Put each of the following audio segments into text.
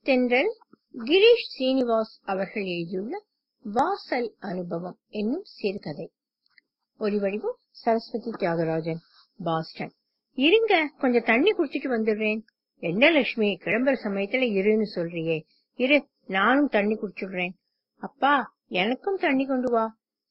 தென்றல் கிரீஷ் சீனிவாஸ் அவர்கள் எழுதியுள்ள வாசல் அனுபவம் என்னும் சிறுகதை ஒலிவடிவம் சரஸ்வதி தியாகராஜன் பாஸ்டன் இருங்க கொஞ்சம் தண்ணி குடிச்சிட்டு வந்துடுறேன் என்ன லட்சுமி கிளம்புற சமயத்துல இருன்னு சொல்றியே இரு நானும் தண்ணி குடிச்சுடுறேன் அப்பா எனக்கும் தண்ணி கொண்டு வா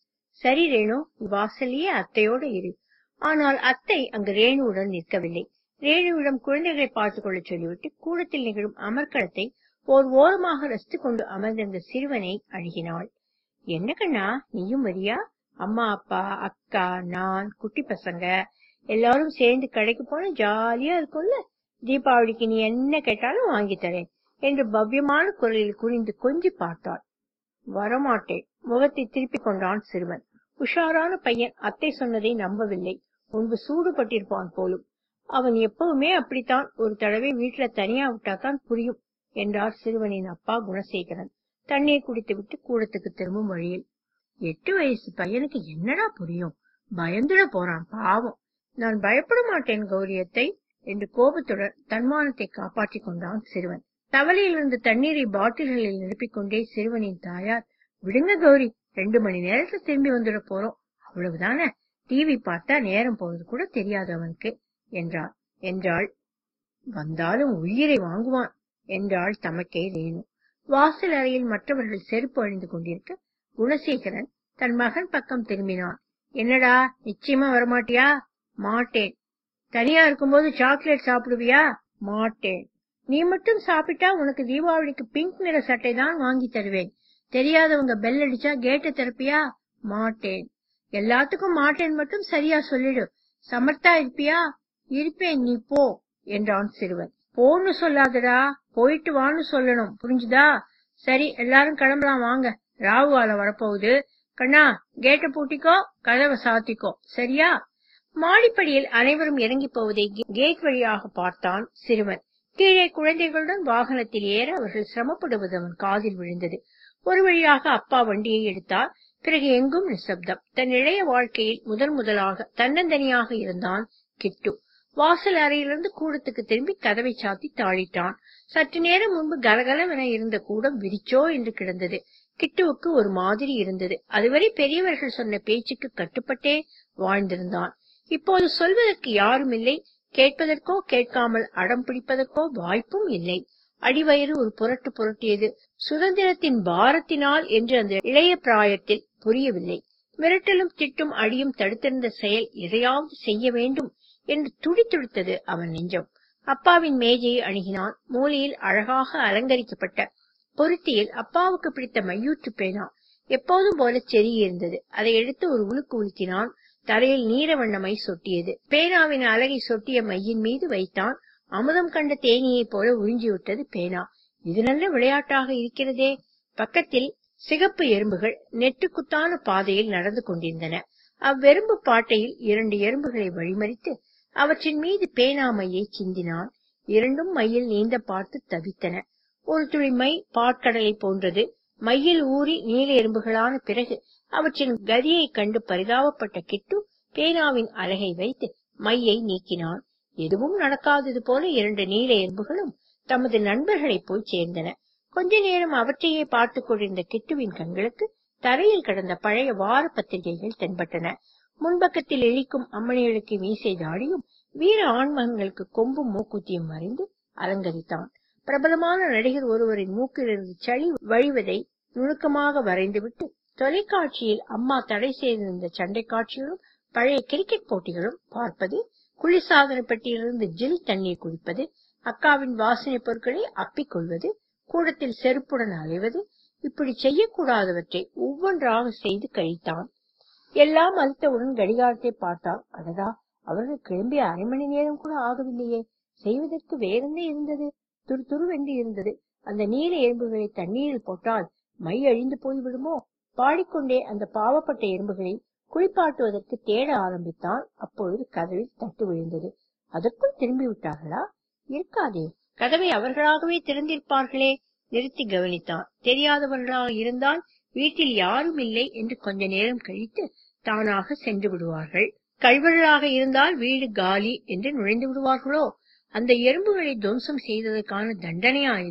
சரி ரேணு வாசல்லையே அத்தையோட இரு ஆனால் அத்தை அங்கு ரேணுவுடன் நிற்கவில்லை ரேணுவிடம் குழந்தைகளை பார்த்துக் கொள்ள சொல்லிவிட்டு கூடத்தில் நிகழும் அமர்க்களத்தை ஓர் ஓரமாக ரசித்துக் கொண்டு அமர்ந்திருந்த சிறுவனை அணுகினாள் என்ன கண்ணா நீயும் வரியா அம்மா அப்பா அக்கா நான் குட்டி பசங்க எல்லாரும் சேர்ந்து கடைக்கு போன ஜாலியா இருக்கும்ல தீபாவளிக்கு நீ என்ன கேட்டாலும் வாங்கி தரேன் என்று பவ்யமான குரலில் குனிந்து கொஞ்சி பார்த்தாள் வரமாட்டேன் முகத்தை திருப்பிக் கொண்டான் சிறுவன் உஷாரான பையன் அத்தை சொன்னதை நம்பவில்லை முன்பு சூடுபட்டிருப்பான் போலும் அவன் எப்பவுமே அப்படித்தான் ஒரு தடவை வீட்டுல தனியா விட்டாதான் புரியும் என்றார் சிறுவனின் அப்பா குணசேகரன் தண்ணீர் குடித்துவிட்டு கூடத்துக்கு திரும்பும் வழியில் எட்டு வயசு பையனுக்கு என்னடா புரியும் பயந்துட போறான் பாவம் நான் பயப்பட மாட்டேன் கௌரியத்தை என்று கோபத்துடன் தன்மானத்தை காப்பாற்றிக் கொண்டான் சிறுவன் தவளையில் இருந்த தண்ணீரை பாட்டில்களில் நிரப்பிக் கொண்டே சிறுவனின் தாயார் விடுங்க கௌரி ரெண்டு மணி நேரத்துல திரும்பி வந்துட போறோம் அவ்வளவுதானே டிவி பார்த்தா நேரம் போறது கூட தெரியாது அவனுக்கு என்றார் என்றாள் வந்தாலும் உயிரை வாங்குவான் என்றாள் தமக்கே ரேணு வாசல் அறையில் மற்றவர்கள் செருப்பு அணிந்து கொண்டிருக்க குணசேகரன் தன் மகன் பக்கம் திரும்பினான் என்னடா நிச்சயமா வரமாட்டியா மாட்டேன் தனியா இருக்கும்போது சாக்லேட் சாப்பிடுவியா மாட்டேன் நீ மட்டும் சாப்பிட்டா உனக்கு தீபாவளிக்கு பிங்க் நிற சட்டை தான் வாங்கி தருவேன் தெரியாதவங்க பெல் அடிச்சா கேட்ட திறப்பியா மாட்டேன் எல்லாத்துக்கும் மாட்டேன் மட்டும் சரியா சொல்லிடு சமர்த்தா இருப்பியா இருப்பேன் நீ போ என்றான் சிறுவன் போன்னு சொல்லாதடா போயிட்டு வான்னு சொல்லணும் புரிஞ்சுதா சரி எல்லாரும் கிளம்பலாம் வாங்க ராவு காலம் வரப்போகுது கண்ணா கேட்ட பூட்டிக்கோ கதவை சாத்திக்கோ சரியா மாடிப்படியில் அனைவரும் இறங்கி போவதை கேட் வழியாக பார்த்தான் சிறுவன் கீழே குழந்தைகளுடன் வாகனத்தில் ஏற அவர்கள் சிரமப்படுவது அவன் காதில் விழுந்தது ஒரு வழியாக அப்பா வண்டியை எடுத்தார் பிறகு எங்கும் நிசப்தம் தன் இளைய வாழ்க்கையில் முதன் முதலாக தன்னந்தனியாக இருந்தான் கிட்டு வாசல் அறையிலிருந்து கூடத்துக்கு திரும்பி கதவை சாத்தி தாழிட்டான் சற்று நேரம் முன்பு கலகலவென இருந்த கூடம் விரிச்சோ என்று கிடந்தது கிட்டுவுக்கு ஒரு மாதிரி இருந்தது அதுவரை பெரியவர்கள் சொன்ன பேச்சுக்கு கட்டுப்பட்டே வாழ்ந்திருந்தான் இப்போது சொல்வதற்கு யாரும் இல்லை கேட்பதற்கோ கேட்காமல் அடம் பிடிப்பதற்கோ வாய்ப்பும் இல்லை அடிவயிறு ஒரு புரட்டு புரட்டியது சுதந்திரத்தின் பாரத்தினால் என்று அந்த இளைய பிராயத்தில் புரியவில்லை மிரட்டலும் திட்டும் அடியும் தடுத்திருந்த செயல் எதையாவது செய்ய வேண்டும் என்று துடித்துடித்தது அவன் நெஞ்சம் அப்பாவின் மேஜையை அணுகினான் மூலையில் அழகாக அலங்கரிக்கப்பட்ட பொருத்தியில் அப்பாவுக்கு பிடித்த மையூற்று பேனா எப்போதும் போல செருகியிருந்தது அதை எடுத்து ஒரு உலுக்கு உலுக்கினான் தரையில் நீல வண்ணமை சொட்டியது பேனாவின் அலகை சொட்டிய மையின் மீது வைத்தான் அமுதம் கண்ட தேனியைப் போல உறிஞ்சிவிட்டது பேனா இது நல்ல விளையாட்டாக இருக்கிறதே பக்கத்தில் சிகப்பு எறும்புகள் நெட்டுக்குத்தான பாதையில் நடந்து கொண்டிருந்தன அவ்வெரும்பு பாட்டையில் இரண்டு எறும்புகளை வழிமறித்து அவற்றின் மீது பேனா மையை சிந்தினான் இரண்டும் மையில் நீந்த பார்த்து தவித்தன ஒரு துளி மை பாட்கடலை போன்றது மையில் ஊறி நீல எறும்புகளான பிறகு அவற்றின் கதியை கண்டு பரிதாபப்பட்ட கிட்டு பேனாவின் அலகை வைத்து மையை நீக்கினான் எதுவும் நடக்காதது போல இரண்டு நீல எறும்புகளும் தமது நண்பர்களை போய் சேர்ந்தன கொஞ்ச நேரம் அவற்றையே பார்த்துக் கொண்டிருந்த கிட்டுவின் கண்களுக்கு தரையில் கிடந்த பழைய வார பத்திரிகைகள் தென்பட்டன முன்பக்கத்தில் இழிக்கும் அம்மணிகளுக்கு மீசை தாடியும் வீர ஆண்மகன்களுக்கு கொம்பும் மூக்குத்தியும் மறைந்து அலங்கரித்தான் பிரபலமான நடிகர் ஒருவரின் மூக்கிலிருந்து சளி வழிவதை நுணுக்கமாக வரைந்துவிட்டு தொலைக்காட்சியில் அம்மா தடை செய்திருந்த சண்டை காட்சிகளும் பழைய கிரிக்கெட் போட்டிகளும் பார்ப்பது குளிர்சாதன பெட்டியிலிருந்து ஜில் தண்ணீர் குடிப்பது அக்காவின் வாசனை பொருட்களை அப்பிக் கொள்வது கூடத்தில் செருப்புடன் அலைவது இப்படி செய்யக்கூடாதவற்றை ஒவ்வொன்றாக செய்து கழித்தான் எல்லாம் அழுத்தவுடன் கடிகாரத்தை பார்த்தான் அடடா அவர்கள் கிளம்பி அரை மணி நேரம் கூட ஆகவில்லையே செய்வதற்கு வேறென்ன இருந்தது துரு துருவென்று இருந்தது அந்த நீல எறும்புகளை தண்ணீரில் போட்டால் மை அழிந்து போய்விடுமோ பாடிக்கொண்டே அந்த பாவப்பட்ட எறும்புகளை குளிப்பாட்டுவதற்கு தேட ஆரம்பித்தான் அப்பொழுது கதவில் தட்டு விழுந்தது அதற்குள் திரும்பி விட்டார்களா இருக்காதே கதவை அவர்களாகவே திறந்திருப்பார்களே நிறுத்தி கவனித்தான் தெரியாதவர்களாக இருந்தால் வீட்டில் யாரும் இல்லை என்று கொஞ்ச நேரம் கழித்து தானாக சென்று விடுவார்கள் கழ்வர்களாக இருந்தால் வீடு காலி என்று நுழைந்து விடுவார்களோ அந்த எறும்புகளை துவம்சம் செய்ததற்கான தண்டனையா இது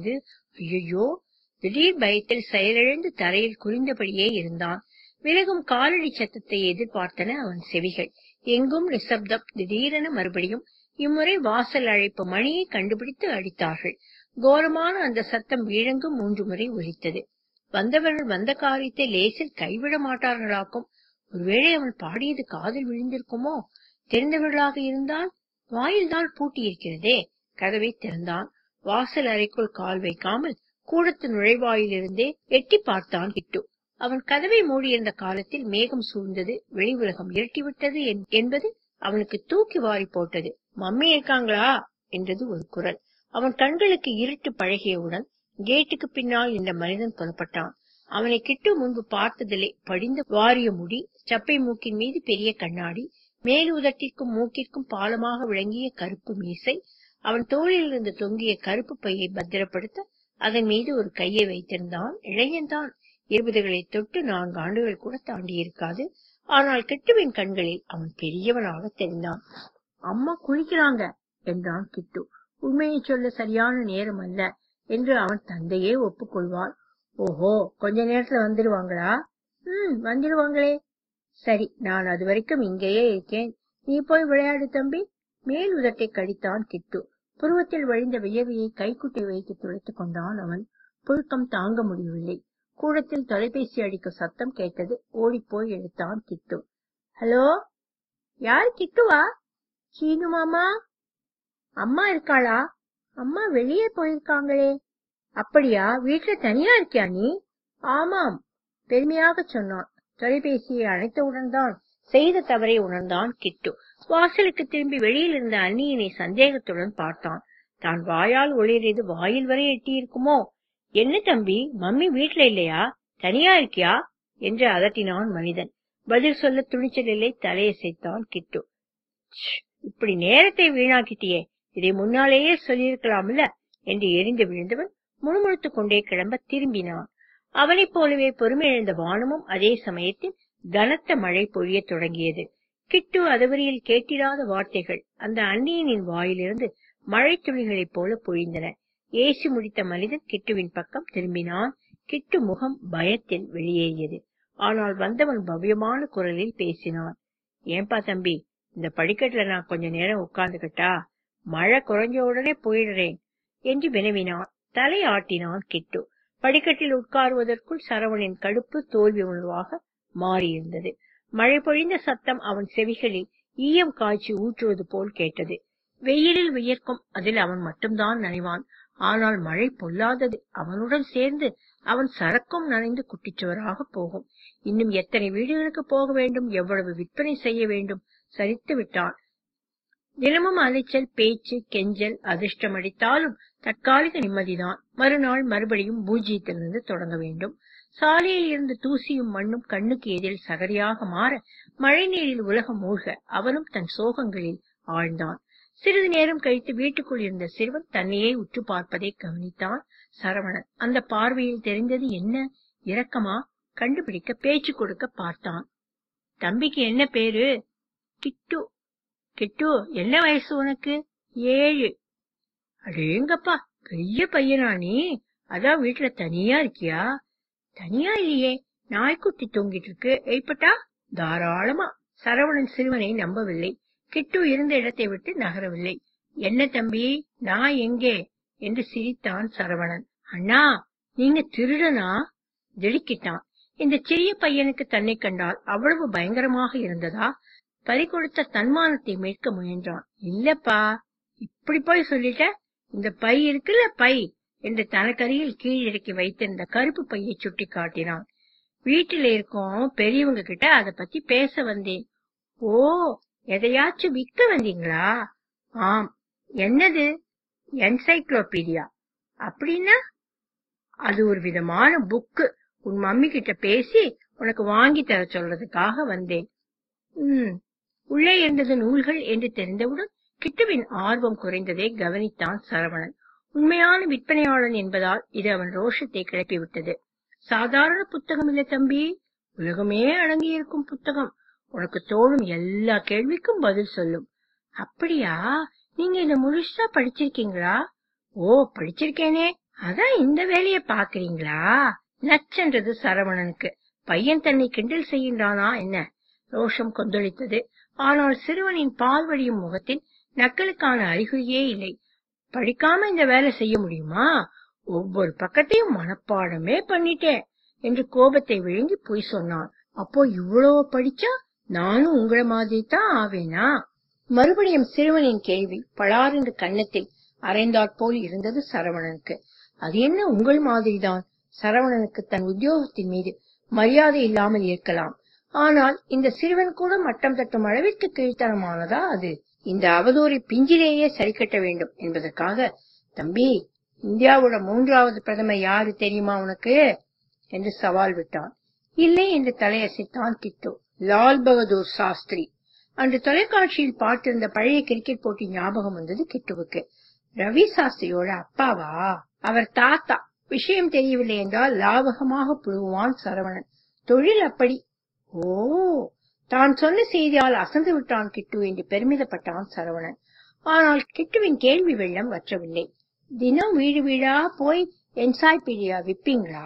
ஐயோ திடீர் பயத்தில் செயலிழந்து தரையில் குறிந்தபடியே இருந்தான் விலகும் காலடி சத்தத்தை எதிர்பார்த்தன அவன் செவிகள் எங்கும் நிசப்தம் திடீரென மறுபடியும் இம்முறை வாசல் அழைப்பு மணியை கண்டுபிடித்து அடித்தார்கள் கோரமான அந்த சத்தம் வீழங்கும் மூன்று முறை ஒலித்தது வந்தவர்கள் வந்த காரியத்தை லேசில் கைவிட மாட்டார்களாக்கும் ஒருவேளை அவன் பாடியது காதில் விழுந்திருக்குமோ தெரிந்தவர்களாக இருந்தால் வாயில்தான் பூட்டியிருக்கிறதே கதவை திறந்தான் வாசல் அறைக்குள் கால் வைக்காமல் கூடத்து நுழைவாயிலிருந்தே எட்டி பார்த்தான் கிட்டு அவன் கதவை மூடியிருந்த காலத்தில் மேகம் சூழ்ந்தது வெளி உலகம் இருட்டிவிட்டது என்- என்பது அவனுக்கு தூக்கி வாரி போட்டது மம்மி இருக்காங்களா என்றது ஒரு குரல் அவன் கண்களுக்கு இருட்டு பழகியவுடன் கேட்டுக்கு பின்னால் இந்த மனிதன் புறப்பட்டான் அவனை கிட்டு முன்பு பார்த்ததில்லை படிந்த வாரிய முடி சப்பை மூக்கின் மீது பெரிய கண்ணாடி மேல் உதட்டிற்கும் மூக்கிற்கும் பாலமாக விளங்கிய கருப்பு மீசை அவன் தோளில் இருந்து தொங்கிய கருப்பு பையை பத்திரப்படுத்த அதன் மீது ஒரு கையை வைத்திருந்தான் இளைஞன்தான் இருபதுகளை தொட்டு நான்கு ஆண்டுகள் கூட தாண்டி இருக்காது ஆனால் கிட்டுவின் கண்களில் அவன் பெரியவனாக தெரிந்தான் அம்மா குளிக்கிறாங்க என்றான் கிட்டு உண்மையை சொல்ல சரியான நேரம் அல்ல என்று அவன் தந்தையே ஒப்புக்கொள்வார் ஓஹோ கொஞ்ச நேரத்துல வந்துடுவாங்களா ம் வந்துடுவாங்களே சரி நான் அது வரைக்கும் இங்கேயே இருக்கேன் நீ போய் விளையாடு தம்பி மேல் உதட்டை கடித்தான் கிட்டு புருவத்தில் வழிந்த வியர்வையை கைக்குட்டை வைத்து துளைத்துக் கொண்டான் அவன் புழுக்கம் தாங்க முடியவில்லை கூடத்தில் தொலைபேசி அடிக்கும் சத்தம் கேட்டது ஓடிப்போய் எடுத்தான் கிட்டு ஹலோ யார் கிட்டுவா சீனு மாமா அம்மா இருக்காளா அம்மா வெளியே போயிருக்காங்களே அப்படியா வீட்டுல தனியா இருக்கியா நீ ஆமாம் பெருமையாக சொன்னான் தொலைபேசியை அழைத்தவுடன் தான் செய்த தவறை உணர்ந்தான் கிட்டு வாசலுக்கு திரும்பி வெளியில் இருந்த அந்நியனை சந்தேகத்துடன் பார்த்தான் தான் வாயால் ஒளிரியது வாயில் வரை எட்டியிருக்குமோ என்ன தம்பி மம்மி வீட்ல இல்லையா தனியா இருக்கியா என்று அதட்டினான் மனிதன் பதில் சொல்ல துணிச்சல் இல்லை தலையசைத்தான் கிட்டு "ச்ச், இப்படி நேரத்தை வீணாக்கிட்டியே இதை முன்னாலேயே சொல்லியிருக்கலாம்ல என்று எரிந்து விழுந்தவன் முணுமுணுத்துக் கொண்டே கிளம்ப திரும்பினான் அவனைப் போலவே பொறுமையிழந்த வானமும் அதே சமயத்தில் கனத்த மழை பொழியத் தொடங்கியது கிட்டு அதுவரையில் கேட்டிராத வார்த்தைகள் அந்த அந்நியனின் வாயிலிருந்து மழை துளிகளைப் போல பொழிந்தன ஏசி முடித்த மனிதன் கிட்டுவின் பக்கம் திரும்பினான் கிட்டு முகம் பயத்தில் வெளியேறியது ஆனால் வந்தவன் பவ்யமான குரலில் பேசினான் ஏன்பா தம்பி இந்த படிக்கட்டுல நான் கொஞ்ச நேரம் உட்கார்ந்துகிட்டா மழை குறைஞ்ச உடனே போயிடுறேன் என்று வினவினான் தலை ஆட்டினான் கிட்டு படிக்கட்டில் உட்காருவதற்குள் சரவணின் கடுப்பு தோல்வி உணர்வாக மாறியிருந்தது மழை பொழிந்த சத்தம் அவன் செவிகளில் ஈயம் காய்ச்சி ஊற்றுவது போல் கேட்டது வெயிலில் வியர்க்கும் அதில் அவன் மட்டும்தான் நனைவான் ஆனால் மழை பொல்லாதது அவனுடன் சேர்ந்து அவன் சரக்கும் நனைந்து குட்டிச்சுவராக போகும் இன்னும் எத்தனை வீடுகளுக்கு போக வேண்டும் எவ்வளவு விற்பனை செய்ய வேண்டும் சரித்து விட்டான் தினமும் அலைச்சல் பேச்சு கெஞ்சல் அதிர்ஷ்டம் அடித்தாலும் தற்காலிக நிம்மதிதான் மறுநாள் மறுபடியும் பூஜ்ஜியத்திலிருந்து தொடங்க வேண்டும் சாலையில் இருந்து தூசியும் மண்ணும் கண்ணுக்கு எதிரில் சகதியாக மாற மழை நீரில் உலகம் மூழ்க அவனும் தன் சோகங்களில் ஆழ்ந்தான் சிறிது நேரம் கழித்து வீட்டுக்குள் இருந்த சிறுவன் தன்னையே உற்று பார்ப்பதை கவனித்தான் சரவணன் அந்த பார்வையில் தெரிந்தது என்ன இரக்கமா கண்டுபிடிக்க பேச்சு கொடுக்க பார்த்தான் தம்பிக்கு என்ன பேரு கிட்டு கிட்டு என்ன வயசு உனக்கு ஏழு அடேங்கப்பா பெரிய பையனா நீ அதான் வீட்டுல தனியா இருக்கியா தனியா இல்லையே நாய்க்குட்டி தூங்கிட்டு இருக்கு எழுப்பட்டா தாராளமா சரவணன் சிறுவனை நம்பவில்லை கிட்டு இருந்த இடத்தை விட்டு நகரவில்லை என்ன தம்பி நான் எங்கே என்று சிரித்தான் சரவணன் அண்ணா நீங்க திருடனா திடுக்கிட்டான் இந்த சிறிய பையனுக்கு தன்னை கண்டால் அவ்வளவு பயங்கரமாக இருந்ததா பறிகொடுத்த தன்மானத்தை மீட்க முயன்றான் இல்லப்பா இப்படி போய் சொல்லிட்ட இந்த பை இருக்குல்ல பை என்று தனக்கருகில் கீழிறக்கி வைத்திருந்த கருப்பு பையை சுட்டி காட்டினான் வீட்டில இருக்கோம் பெரியவங்க கிட்ட அத பத்தி பேச வந்தேன் ஓ எதையாச்சும் விக்க வந்தீங்களா ஆம் என்னது என்சைக்ளோபீடியா அப்படின்னா அது ஒரு விதமான புக்கு உன் மம்மி கிட்ட பேசி உனக்கு வாங்கி தர சொல்றதுக்காக வந்தேன் ம் உள்ளே இருந்தது நூல்கள் என்று தெரிந்தவுடன் கிட்டுவின் ஆர்வம் குறைந்ததை கவனித்தான் சரவணன் உண்மையான விற்பனையாளன் என்பதால் இது அவன் ரோஷத்தை கிளப்பிவிட்டது சாதாரண புத்தகம் இல்லை தம்பி உலகமே அடங்கியிருக்கும் புத்தகம் உனக்கு தோணும் எல்லா கேள்விக்கும் பதில் சொல்லும் அப்படியா நீங்க இத முழுசா படிச்சிருக்கீங்களா ஓ படிச்சிருக்கேனே அதான் இந்த வேலைய பாக்குறீங்களா நச்சென்றது சரவணனுக்கு பையன் தன்னை கிண்டல் செய்கின்றானா என்ன ரோஷம் கொந்தளித்தது ஆனால் சிறுவனின் பால் வழியும் முகத்தில் நக்கலுக்கான அறிகுறியே இல்லை படிக்காம இந்த வேலை செய்ய முடியுமா ஒவ்வொரு பக்கத்தையும் மனப்பாடமே பண்ணிட்டேன் என்று கோபத்தை விழுங்கி பொய் சொன்னான் அப்போ இவ்வளவு படிச்சா நானும் உங்கள மாதிரி தான் ஆவேனா மறுபடியும் சிறுவனின் கேள்வி பளாரென்று கன்னத்தில் அரைந்தாற் இருந்தது சரவணனுக்கு அது என்ன உங்கள் மாதிரிதான் சரவணனுக்கு தன் உத்தியோகத்தின் மீது மரியாதை இல்லாமல் இருக்கலாம் ஆனால் இந்த சிறுவன் கூட மட்டம் தட்டும் அளவிற்கு கீழ்த்தனமானதா அது இந்த அவதூறை பிஞ்சிலேயே சரிக்கட்ட வேண்டும் என்பதற்காக தம்பி இந்தியாவோட மூன்றாவது பிரதமர் யாரு தெரியுமா உனக்கு என்று சவால் விட்டான் இல்லை என்று தலையசைத்தான் கிட்டு லால் பகதூர் சாஸ்திரி அன்று தொலைக்காட்சியில் பார்த்திருந்த பழைய கிரிக்கெட் போட்டி ஞாபகம் வந்தது கிட்டுவுக்கு ரவி சாஸ்திரியோட அப்பாவா அவர் தாத்தா விஷயம் தெரியவில்லை என்றால் லாவகமாக புழுவான் சரவணன் தொழில் அப்படி ஓ தான் சொன்ன செய்தியால் அசந்து விட்டான் கிட்டு என்று பெருமிதப்பட்டான் சரவணன் ஆனால் கிட்டுவின் கேள்வி வெள்ளம் வற்றவில்லை தினம் வீடு வீடா போய் என்சைக்ளோபீடியா விப்பீங்களா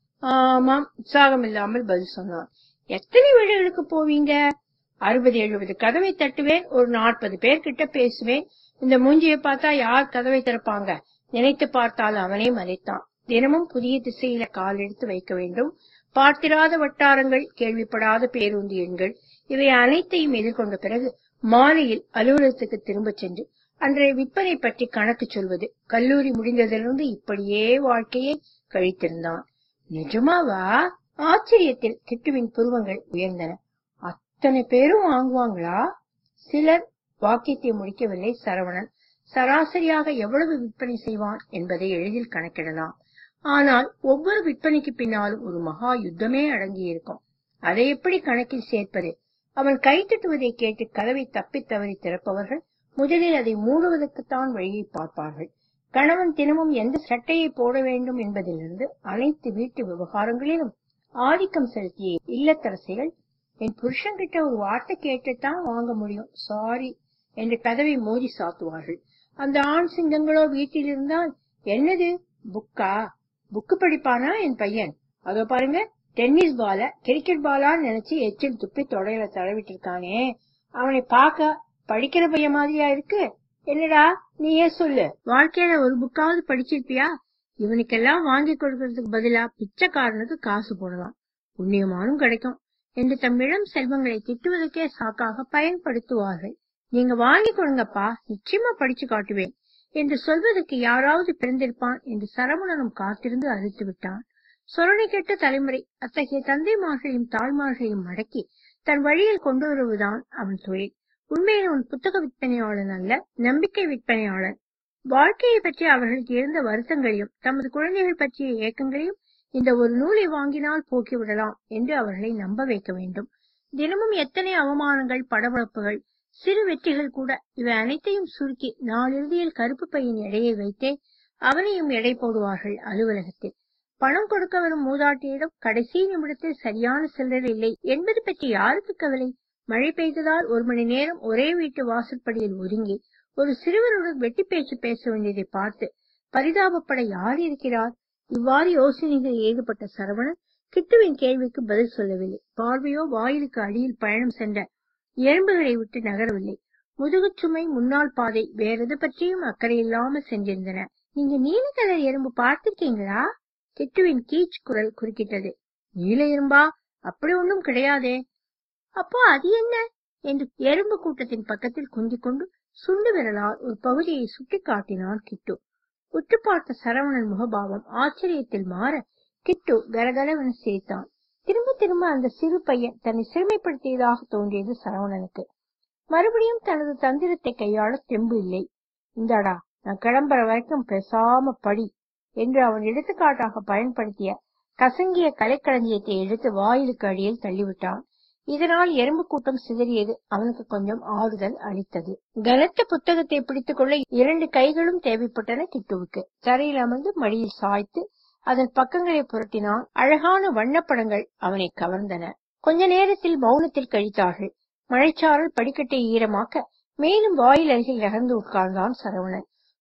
ஆமாம் உற்சாகம் இல்லாமல் பதில் சொன்னான் எத்தனை வீடுகளுக்கு போவீங்க அறுபது எழுபது கதவை தட்டுவேன் ஒரு நாற்பது பேர்கிட்ட பேசுவேன் இந்த மூஞ்சியை பார்த்தா யார் கதவை திறப்பாங்க நினைத்து பார்த்தால் அவனே மறைத்தான் தினமும் புதிய திசையில கால் எடுத்து வைக்க வேண்டும் பார்த்திராத வட்டாரங்கள் கேள்விப்படாத பேருந்து எண்கள் இவை அனைத்தையும் எதிர்கொண்ட பிறகு மாலையில் அலுவலகத்துக்கு திரும்பச் சென்று அன்றைய விற்பனை பற்றி கணக்கு சொல்வது கல்லூரி முடிந்ததிலிருந்து இப்படியே வாழ்க்கையை கழித்திருந்தான் நிஜமாவா ஆச்சரியத்தில் கிட்டுவின் புருவங்கள் உயர்ந்தன அத்தனை பேரும் வாங்குவாங்களா சிலர் வாக்கியத்தை முடிக்கவில்லை சரவணன் சராசரியாக எவ்வளவு விற்பனை செய்வான் என்பதை எளிதில் கணக்கிடலாம் ஆனால் ஒவ்வொரு விற்பனைக்கு பின்னாலும் ஒரு மகா யுத்தமே அடங்கியிருக்கும் அதை எப்படி கணக்கில் சேர்ப்பது அவன் கை தட்டுவதை கேட்டு கதவை தப்பித் தவறி திறப்பவர்கள் முதலில் அதை மூடுவதற்குத்தான் வழியை பார்ப்பார்கள் கணவன் தினமும் எந்த சட்டையை போட வேண்டும் என்பதிலிருந்து அனைத்து வீட்டு விவகாரங்களிலும் ஆதிக்கம் செலுத்திய இல்லத்தரசிகள் என் புருஷன்கிட்ட ஒரு வார்த்தை கேட்டுத்தான் வாங்க முடியும் சாரி என்று கதவை மோதி சாத்துவார்கள் அந்த ஆண் சிங்கங்களோ வீட்டில் இருந்தால் என்னது புக்கா புக்கு படிப்பானா என் பையன் அதோ பாருங்க டென்னிஸ் பால கிரிக்கெட் பாலா நினைச்சு எச்சில் துப்பி தொடையில தடவிட்டு இருக்கானே அவனை பார்க்க படிக்கிற பையன் மாதிரியா இருக்கு என்னடா நீயே சொல்லு வாழ்க்கையில ஒரு புக்காவது படிச்சிருப்பியா இவனுக்கெல்லாம் வாங்கி கொடுக்கறதுக்கு பதிலா பிச்சைக்காரனுக்கு காசு போடலாம் புண்ணியமானும் கிடைக்கும் என்று தம் இளம் செல்வங்களை திட்டுவதற்கே சாக்காக பயன்படுத்துவார்கள் நீங்க வாங்கி கொடுங்கப்பா நிச்சயமா படிச்சு காட்டுவேன் என்று சொல்வதற்கு யாராவது பிறந்திருப்பான் என்று சரவணனும் காத்திருந்து அழுத்து விட்டான் சொரணை கெட்ட தலைமுறை அத்தகைய தந்தைமார்களையும் தாய்மார்களையும் மடக்கி தன் வழியில் கொண்டு வருவதுதான் அவன் தொழில் உண்மையில் அவன் புத்தக விற்பனையாளன் அல்ல நம்பிக்கை விற்பனையாளன் வாழ்க்கையை பற்றி அவர்களுக்கு இருந்த வருத்தங்களையும் தமது குழந்தைகள் பற்றிய ஏக்கங்களையும் இந்த ஒரு நூலை வாங்கினால் போக்கிவிடலாம் என்று அவர்களை நம்ப வைக்க வேண்டும் தினமும் எத்தனை அவமானங்கள் படபடப்புகள் சிறு வெற்றிகள் கூட இவை அனைத்தையும் சுருக்கி நாளிறுதியில் கருப்பு பையின் எடையை வைத்தே அவனையும் எடை போடுவார்கள் அலுவலகத்தில் பணம் கொடுக்க வரும் மூதாட்டியிடம் கடைசி நிமிடத்தில் சரியான சில்லறை இல்லை என்பது பற்றி யாருக்கு கவலை மழை பெய்ததால் ஒரு மணி நேரம் ஒரே வீட்டு வாசற்படியில் ஒதுங்கி ஒரு சிறுவனுடன் வெட்டி பேச்சு பேச வேண்டியதை பார்த்து பரிதாபப்பட யார் இருக்கிறார் இவ்வாறு யோசனைகளில் ஈடுபட்ட சரவணன் கிட்டுவின் கேள்விக்கு பதில் சொல்லவில்லை பார்வையோ வாயிலுக்கு அடியில் பயணம் சென்ற எறும்புகளை விட்டு நகரவில்லை முதுகுச் சுமை முன்னாள் பாதை வேறெது பற்றியும் அக்கறை இல்லாமல் சென்றிருந்தன நீங்க நீல கலர் எறும்பு பார்த்திருக்கீங்களா கிட்டுவின் கீச் குரல் குறுக்கிட்டது நீல எறும்பா அப்படி ஒன்றும் கிடையாதே அப்போ அது என்ன என்று எறும்பு கூட்டத்தின் பக்கத்தில் குந்திக் கொண்டு சுண்டு விரலால் ஒரு பகுதியை சுட்டி காட்டினான் கிட்டு உற்று பார்த்த சரவணன் முகபாவம் ஆச்சரியத்தில் மாற கிட்டு கரகரவென சிரித்தான் திரும்ப திரும்ப அந்த சிறு பையன் தன்னை சிறுமைப்படுத்தியதாக தோன்றியது சரவணனுக்கு மறுபடியும் தனது தந்திரத்தை கையாள தெம்பு இல்லை இந்தாடா நான் கிளம்புற வரைக்கும் பேசாம படி என்று அவன் எடுத்துக்காட்டாக பயன்படுத்திய கசங்கிய கலைக்களஞ்சியத்தை எடுத்து வாயிலுக்கு அடியில் தள்ளிவிட்டான் இதனால் எறும்பு கூட்டம் சிதறியது அவனுக்கு கொஞ்சம் ஆறுதல் அளித்தது கனத்த புத்தகத்தை பிடித்துக் கொள்ள இரண்டு கைகளும் தேவைப்பட்டன கிட்டுவுக்கு தரையில் அமர்ந்து மடியில் சாய்த்து அதன் பக்கங்களை புரட்டினான் அழகான வண்ணப்படங்கள் அவனை கவர்ந்தன கொஞ்ச நேரத்தில் மௌனத்தில் கழித்தார்கள் மழைச்சாரல் படிக்கட்டை ஈரமாக்க மேலும் வாயில் அருகில் நகர்ந்து உட்கார்ந்தான் சரவணன்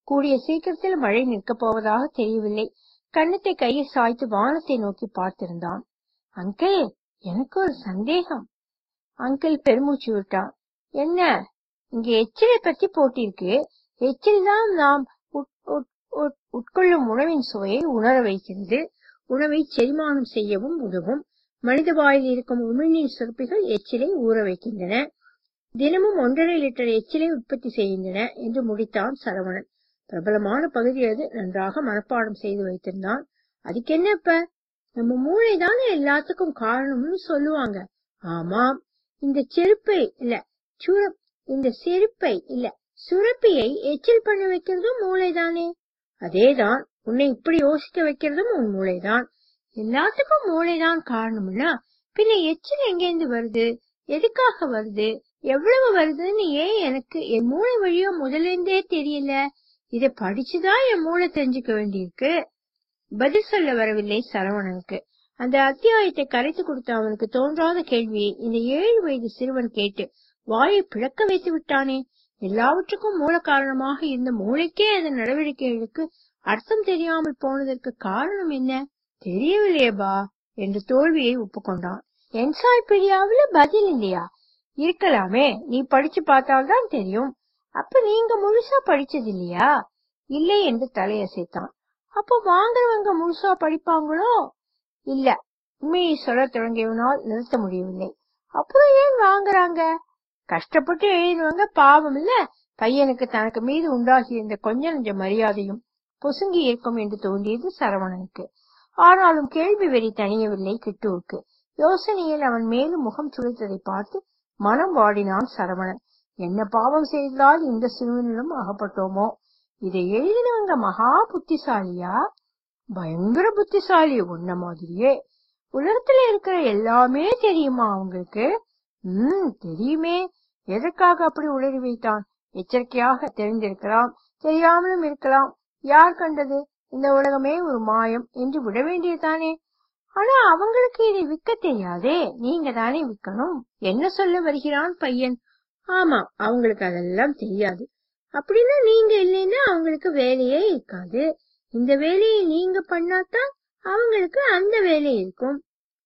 கூடிய சீக்கிரத்தில் மழை நிற்கப் போவதாக தெரியவில்லை கன்னத்தை கையில் சாய்த்து வானத்தை நோக்கி பார்த்திருந்தான் அங்கிள் எனக்கு ஒரு சந்தேகம் அங்கிள் பெருமூச்சு விட்டான் என்ன இங்க எச்சிலை பத்தி போட்டிருக்கு எச்சில் தான் நாம் உட்- உட்- உட்- உட்கொள்ளும் உணவின் சுவையை உணர வைக்கிறது உணவை செரிமானம் செய்யவும் உதவும் மனித வாயில் இருக்கும் உமிழ்நீர் சுரப்பிகள் எச்சிலை ஊற வைக்கின்றன தினமும் ஒன்றரை லிட்டர் எச்சிலை உற்பத்தி செய்கின்றன என்று முடித்தான் சரவணன் பிரபலமான பகுதி அது நன்றாக மனப்பாடம் செய்து வைத்திருந்தான் அதுக்கு என்ன இப்ப நம்ம மூளை தானே எல்லாத்துக்கும் காரணம்னு சொல்லுவாங்க ஆமாம் இந்த செருப்பை இல்ல சுர இந்த செருப்பை இல்ல சுரப்பியை எச்சில் பண்ண வைக்கிறதும் மூளைதானே அதேதான் உன்னை இப்படி யோசிக்க வைக்கிறதும் உன் மூளைதான் எல்லாத்துக்கும் மூளைதான் காரணம்னா பின்ன எச்சில் எங்கேருந்து வருது எதுக்காக வருது எவ்வளவு வருதுன்னு ஏன் எனக்கு என் மூளை வழியோ முதலேந்தே தெரியல இத படிச்சுதான் என் மூளை தெரிஞ்சுக்க வேண்டியிருக்கு பதில் சொல்ல வரவில்லை சரவணனுக்கு அந்த அத்தியாயத்தை கரைத்து கொடுத்த அவனுக்கு தோன்றாத கேள்வியை இந்த ஏழு வயது சிறுவன் கேட்டு வாயை பிளக்க வைத்து விட்டானே எல்லாவற்றுக்கும் மூல காரணமாக இருந்த மூளைக்கே அதன் நடவடிக்கைகளுக்கு அர்த்தம் தெரியாமல் போனதற்கு காரணம் என்ன தெரியவில்லையேபா என்று தோல்வியை ஒப்புக்கொண்டான் என்சைக்ளோபீடியாவுல பதில் இல்லையா இருக்கலாமே நீ படிச்சு பார்த்தால்தான் தெரியும் அப்ப நீங்க முழுசா படிச்சது இல்லையா இல்லை என்று தலையசைத்தான் அப்ப வாங்குறவங்க முழுசா படிப்பாங்களோ இல்ல உண்மையை சொல்ல தொடங்கியவனால் நிறுத்த முடியவில்லை அப்புறம் ஏன் வாங்குறாங்க கஷ்டப்பட்டு எழுதினவங்க பாவம் இல்ல பையனுக்கு தனக்கு மீது உண்டாகி இருந்த கொஞ்ச நெஞ்ச மரியாதையும் பொசுங்கி இருக்கும் என்று தோன்றியது சரவணனுக்கு ஆனாலும் கேள்வி வெறி தணியவில்லை கிட்டுவுக்கு யோசனையில் அவன் மேலும் முகம் சுழித்ததை பார்த்து மனம் வாடினான் சரவணன் என்ன பாவம் செய்ததால் இந்த சிறுவனிடம் அகப்பட்டோமோ இதை எழுதினவங்க மகா புத்திசாலியா பயங்கர புத்திசாலி உன்ன மாதிரியே உலகத்துல இருக்கிற எல்லாமே தெரியுமா அவங்களுக்கு ம் தெரியுமே எதற்காக அப்படி உளறி வைத்தான் எச்சரிக்கையாக தெரிந்திருக்கலாம் தெரியாமலும் இருக்கலாம் யார் கண்டது இந்த உலகமே ஒரு மாயம் என்று விட வேண்டியதுதானே ஆனா அவங்களுக்கு இதை விற்க தெரியாதே நீங்க தானே விற்கணும் என்ன சொல்ல வருகிறான் பையன் ஆமா அவங்களுக்கு அதெல்லாம் தெரியாது அப்படின்னா நீங்க இல்லைன்னா அவங்களுக்கு வேலையே இருக்காது இந்த வேலையை நீங்க பண்ணாதான் அவங்களுக்கு அந்த வேலை இருக்கும்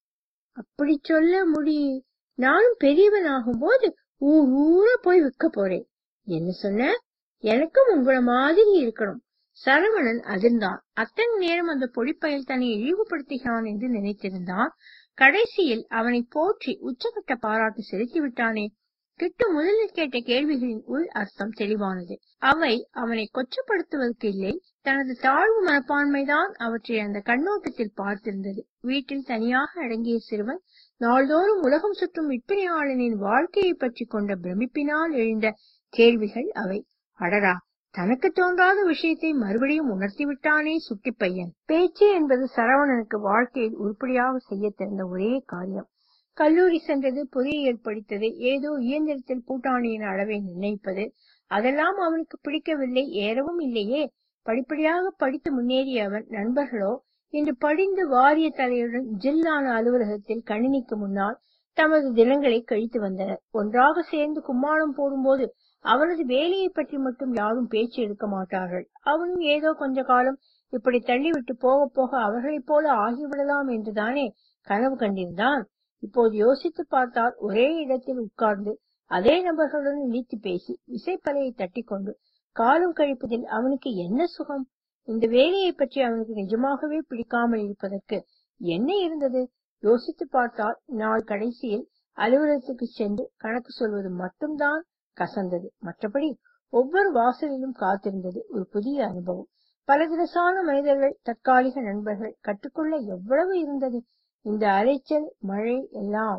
அப்படி சொல்ல முடி நானும் பெரியவன் ஆகும்போது ஊர் ஊரா போய் விற்க போறேன் என்ன சொன்ன எனக்கும் உங்கள மாதிரி இருக்கணும் சரவணன் அதிர்ந்தான் அத்தனை நேரம் அந்த பொடிப்பயல் தன்னை இழிவுபடுத்துகிறான் என்று நினைத்திருந்தான் கடைசியில் அவனை போற்றி உச்சகட்ட பாராட்டு செலுத்தி விட்டானே கிட்டு முதலில் கேட்ட கேள்விகளின் உள் அர்த்தம் தெளிவானது அவை அவனை கொச்சப்படுத்துவதற்கு இல்லை தனது தாழ்வு மனப்பான்மைதான் அவற்றை அந்த கண்ணோட்டத்தில் பார்த்திருந்தது வீட்டில் தனியாக அடங்கிய சிறுவன் நாள்தோறும் உலகம் சுற்றும் விற்பனையாளனின் வாழ்க்கையை பற்றி கொண்ட பிரமிப்பினால் எழுந்த கேள்விகள் அவை அடடா தனக்கு தோன்றாத விஷயத்தை மறுபடியும் உணர்த்தி விட்டானே சுட்டி பையன் பேச்சு என்பது சரவணனுக்கு வாழ்க்கையில் உருப்படியாக செய்ய தெரிந்த ஒரே காரியம் கல்லூரி சென்றது பொறியியல் படித்தது ஏதோ இயந்திரத்தில் பூட்டாணியின் அளவை நிர்ணயிப்பது அதெல்லாம் அவனுக்கு பிடிக்கவில்லை ஏறவும் இல்லையே படிப்படியாக படித்து முன்னேறிய அவன் நண்பர்களோ இன்று படிந்து வாரிய தலையுடன் ஜில்லான அலுவலகத்தில் கணினிக்கு முன்னால் தமது தினங்களை கழித்து வந்தனர் ஒன்றாக சேர்ந்து கும்மாளம் போடும்போது அவனது வேலையை பற்றி மட்டும் யாரும் பேச்சு எடுக்க மாட்டார்கள் அவனும் ஏதோ கொஞ்ச காலம் இப்படி தள்ளிவிட்டு போக போக அவர்களைப் போல ஆகிவிடலாம் என்றுதானே கனவு கண்டிருந்தான் இப்போது யோசித்து பார்த்தால் ஒரே இடத்தில் உட்கார்ந்து அதே நபர்களுடன் இழித்து பேசி விசைப்பலையை தட்டி கொண்டு காலம் கழிப்பதில் அவனுக்கு என்ன சுகம் இந்த வேலையை பற்றி அவனுக்கு நிஜமாகவே பிடிக்காமல் இருப்பதற்கு என்ன இருந்தது யோசித்து பார்த்தால் நாள் கடைசியில் அலுவலகத்துக்கு சென்று கணக்கு சொல்வது மட்டும்தான் கசந்தது மற்றபடி ஒவ்வொரு வாசலிலும் காத்திருந்தது ஒரு புதிய அனுபவம் பல தினசான மனிதர்கள் தற்காலிக நண்பர்கள் கற்றுக்கொள்ள எவ்வளவு இருந்தது இந்த அலைச்சல் மழை எல்லாம்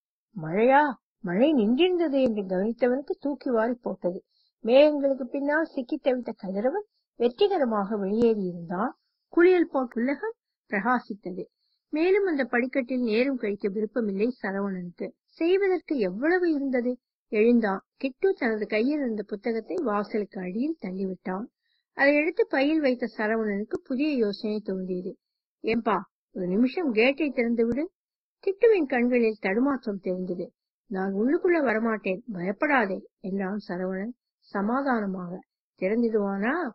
மழையா மழை நின்றிருந்தது என்று கவனித்தவனுக்கு தூக்கி வாரி போட்டது மேகங்களுக்கு பின்னால் சிக்கி தவித்த கதிரவன் வெற்றிகரமாக வெளியேறியிருந்தான் குளியல் போட் உலகம் பிரகாசித்தது மேலும் அந்த படிக்கட்டில் நேரம் கழிக்க விருப்பமில்லை சரவணனுக்கு செய்வதற்கு எவ்வளவு இருந்தது எழுந்தான் கிட்டு தனது கையில் இருந்த புத்தகத்தை வாசலுக்கு அடியில் தள்ளிவிட்டான் அதை எடுத்து பையில் வைத்த சரவணனுக்கு புதிய யோசனை தோன்றியது ஏம்பா ஒரு நிமிஷம் கேட்டை திறந்து விடு கிட்டுவின் கண்களில் தடுமாற்றம் தெரிந்தது நான் உள்ளுக்குள்ள வரமாட்டேன் பயப்படாதே என்றான் சரவணன் சமாதானமாக திறந்திடுவானா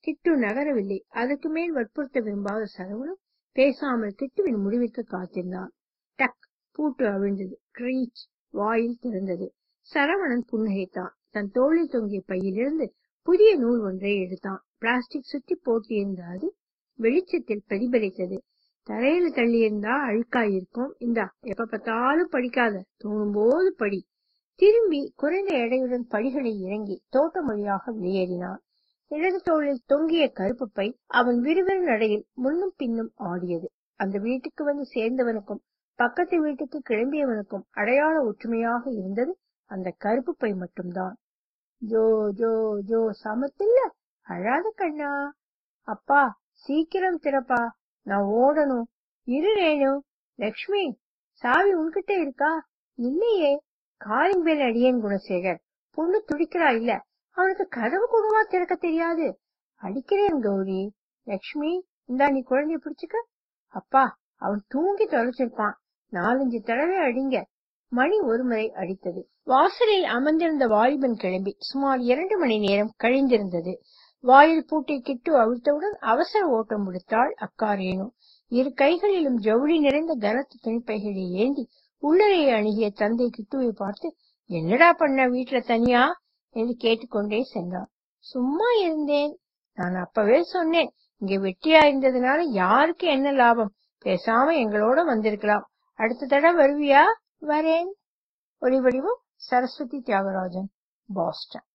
கிட்டு நகரவில்லை அதற்கு மேல் வற்புறுத்த விரும்பாத சரவணன் பேசாமல் கிட்டுவின் முடிவிற்கு காத்திருந்தான் டக் பூட்டு அவிழ்ந்தது கிரீச் வாயில் திறந்தது சரவணன் புன்னகைத்தான் தன் தோளில் தொங்கிய பையிலிருந்து புதிய நூல் ஒன்றை எடுத்தான் பிளாஸ்டிக் சுற்றி போட்டியிருந்த அது வெளிச்சத்தில் பிரதிபலித்தது தரையில தள்ளியிருந்தா அழுக்காயிருக்கும் இந்தா எப்ப பார்த்தாலும் படிக்காத தோணும் போது படி திரும்பி குறைந்த எடையுடன் படிகளை இறங்கி தோட்டம் வழியாக வெளியேறினான் இடது தோளில் தொங்கிய கருப்பு பை அவன் விறுவிறு நடையில் முன்னும் பின்னும் ஆடியது அந்த வீட்டுக்கு வந்து சேர்ந்தவனுக்கும் பக்கத்து வீட்டுக்கு கிளம்பியவனுக்கும் அடையாள ஒற்றுமையாக இருந்தது அந்த கருப்பு பை மட்டும்தான் ஜோ ஜோ ஜோ சமத்தில்ல அழாத கண்ணா அப்பா சீக்கிரம் திறப்பா நான் ஓடணும் இரு ரேணு லக்ஷ்மி சாவி உன்கிட்ட இருக்கா இல்லையே காலிங் பேல் அடியேன் குணசேகர் பொண்ணு துடிக்கிறா இல்ல அவனுக்கு கதவு கொடுமா திறக்க தெரியாது அடிக்கிறேன் கௌரி லக்ஷ்மி இந்தா நீ குழந்தைய பிடிச்சுக்க அப்பா அவன் தூங்கி தொலைச்சிருப்பான் நாலஞ்சு தடவை அடிங்க மணி ஒரு முறை அடித்தது வாசலில் அமர்ந்திருந்த வாலிபன் கிளம்பி சுமார் இரண்டு மணி நேரம் கழிந்திருந்தது வாயில் பூட்டை கிட்டு அவிழ்த்தவுடன் அவசர ஓட்டம் முடித்தாள் அக்கா ரேணு இரு கைகளிலும் ஜவுளி நிறைந்த கனத்த துணிப்பைகளை ஏந்தி உள்ளறையை அணுகிய தந்தை கிட்டுவை பார்த்து என்னடா பண்ண வீட்டுல தனியா என்று கேட்டுக்கொண்டே சென்றான் சும்மா இருந்தேன் நான் அப்பவே சொன்னேன் இங்க வெட்டியா இருந்ததுனால யாருக்கு என்ன லாபம் பேசாம எங்களோட வந்திருக்கலாம் அடுத்த தடவை வருவியா வரேன் ஒளிவடிவம் சரஸ்வதி தியாகராஜன் பாஸ்டன்